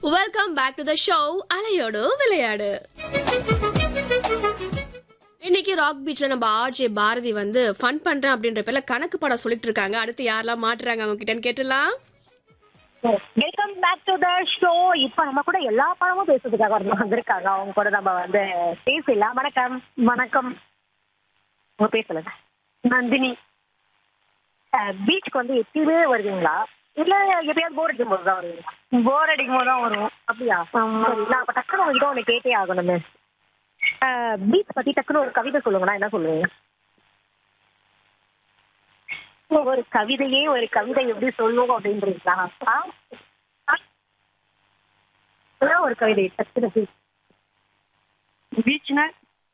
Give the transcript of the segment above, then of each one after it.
Welcome back to the show அலையோடு விளையாடு இன்னைக்கு ராக் பீச்ல நம்ம ஆர்ஜே பாரதி வந்து ஃபன் பண்றேன் அப்படின்ற பேர்ல கணக்கு படம் சொல்லிட்டு இருக்காங்க அடுத்து யாரெல்லாம் மாட்டுறாங்க அவங்க கிட்டன்னு கேட்டுலாம் welcome back to the show இப்ப நம்ம கூட எல்லா படமும் பேசுறதுக்காக ஒருத்தர் வந்திருக்காங்க அவங்க கூட நம்ம வந்து பேசலாம் வணக்கம் வணக்கம் உங்க பேசல நந்தினி பீச்சுக்கு வந்து எப்பயுமே வருவீங்களா இல்ல எப்பயாவது போர் அடிக்கும் போது தான் வருவீங்களா போர் அடிக்கும் போது தான் வருவோம் அப்படியா சரி, நான் அப்ப டக்குனு உங்ககிட்ட ஒண்ணு கேட்டே ஆகணுமே பீச் பத்தி டக்குனு ஒரு கவிதை சொல்லுங்கன்னா என்ன சொல்லுவீங்க ஒரு கவிதையே ஒரு கவிதை எப்படி சொல்லுவோம் அப்படின்றீங்களா ஆ? ஆ? அதான் ஒரு கவிதை டக்குனு பீச்னா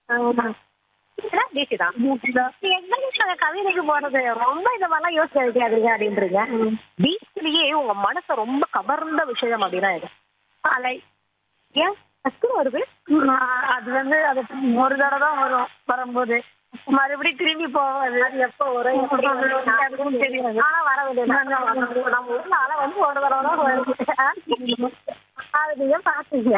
பீச் தான் என்ன கவிதைக்கு போறது ரொம்ப இந்த மாதிரிலாம் யோசிக்க வைக்காதீங்க அப்படின்றீங்க பீச்லயே உங்க மனசை ரொம்ப கவர்ந்த விஷயம் அப்படின்னா இது அலை ஏன் டக்குனு வருது அது வந்து அது ஒரு தடவை தான் வரும் வரும்போது மறுபடியும் திரும்பி போகாது அது எப்போ வரும் எப்படி வரும் அதுவும் தெரியாது ஆனா வர வேண்டியது நம்ம ஊர்ல அலை வந்து ஒரு தடவை தான் வருது அது நீங்க பாத்தீங்க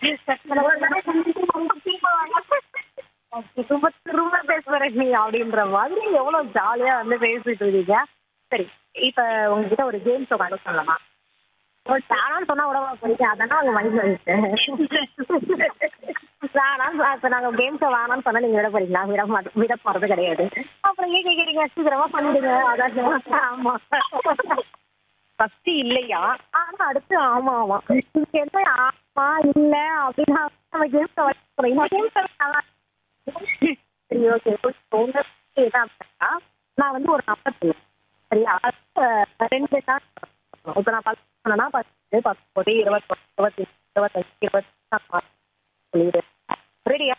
திரும்ப திரும்ப பேசுறேன் நீ அப்படின்ற மாதிரி எவ்வளவு ஜாலியா வந்து பேசிட்டு இருக்கீங்க சரி இப்ப உங்ககிட்ட ஒரு கேம் ஷோ கண்டு சொல்லலாமா ஒரு தானான்னு சொன்னா உடம்பா போயிட்டு அதானே அவங்க மைண்ட்ல இருக்கு வேணாம் இப்ப நாங்க கேம் ஷோ வேணாம்னு சொன்னா நீங்க விட போறீங்களா விட மாட்டோம் விட போறது கிடையாது அப்புறம் ஏன் கேக்குறீங்க சீக்கிரமா பண்ணிடுங்க அதான் ஆமா ஃபர்ஸ்ட் இல்லையா ஆனா அடுத்து ஆமா ஆமா இதுக்கு என்ன ஆமா இல்ல அப்படின்னா நம்ம கேம் ஷோ போறீங்க கேம் ஷோ சரி ஓகே உங்க என்ன அப்படின்னா நான் வந்து ஒரு நம்பர் சொல்லுவேன் சரியா அஹ் ரெண்டு தான் இப்போ நான் பத்து சொன்னா பத்து பத்தொம்பது இருபத்தொன்று இருபத்தி இருபத்தஞ்சு இருபத்தி சொல்லிடு ரெடியா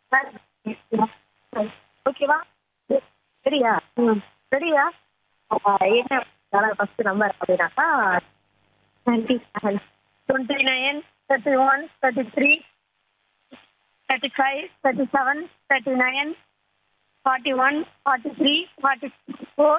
ஓகேவா ரெடியா ம் ரெடியா என்ன ஃபர்ஸ்ட் நம்பர் அப்படின்னாக்கா twenty seven twenty nine thirty one thirty three thirty five thirty seven thirty nine forty one forty three forty four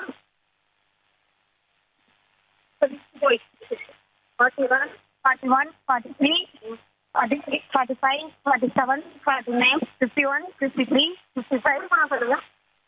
forty one forty one forty three forty three forty five forty seven forty nine fifty one fifty three fifty five நான் சொல்லுங்க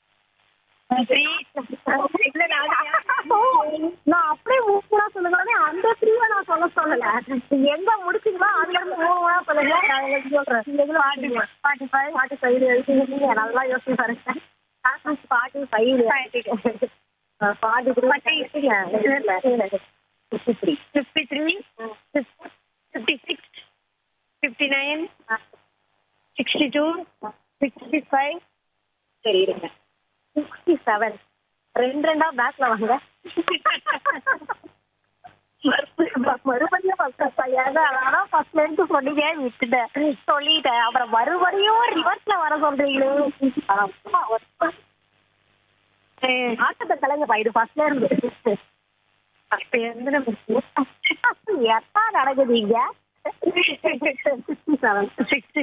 நான் அப்படியே மூணா சொல்லுங்க அந்த த்ரீவை நான் சொல்ல சொல்லல எங்க முடிச்சீங்களோ அதுல இருந்து மூணு சொல்லுங்க நான் உங்களுக்கு சொல்றேன் ஃபார்ட்டி ஃபைவ் ஃபார்ட்டி ஃபைவ் நீங்க நல்லா யோசிச்சு பாருங்க forty five forty three fifty three fifty three fifty six fifty nine sixty two sixty five சரி இருங்க சிக்ஸ்டி செவன் ரெண்டு ரெண்டா பேக்ல வாங்க மறுபடியும் ஃபர்ஸ்ட் அதான் ஃபர்ஸ்ட்ல இருந்து சொன்னீங்க விட்டுட்டேன் சொல்லிட்டேன் அப்புறம் மறுபடியும் ரிவர்ஸ்ல வர சொல்றீங்களே ஆட்டத்தை கலங்கப்பா இது ஃபர்ஸ்ட்ல இருந்து ஃபர்ஸ்ட் இருந்து நம்ம எத்தா நடக்குது இங்க சிக்ஸ்டி செவன் சிக்ஸ்டி